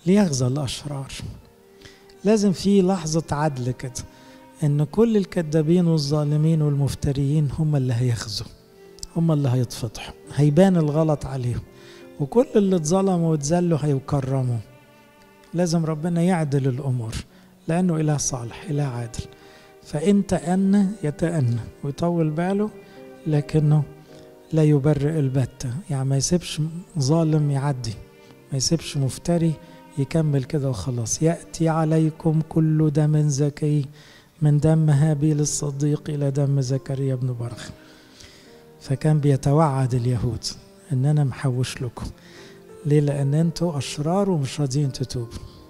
ليغزى الأشرار لازم في لحظة عدل كده إن كل الكذابين والظالمين والمفتريين هم اللي هيخزوا هم اللي هيتفضحوا هيبان الغلط عليهم وكل اللي اتظلموا واتذلوا هيكرموا لازم ربنا يعدل الأمور لأنه إله صالح إله عادل فإن تأنى يتأنى ويطول باله لكنه لا يبرئ البتة يعني ما يسيبش ظالم يعدي ما يسيبش مفتري يكمل كده وخلاص يأتي عليكم كل دم زكي من دم هابيل الصديق إلى دم زكريا بن برخ فكان بيتوعد اليهود ان انا محوش لكم ليه لان انتوا اشرار ومش راضيين تتوبوا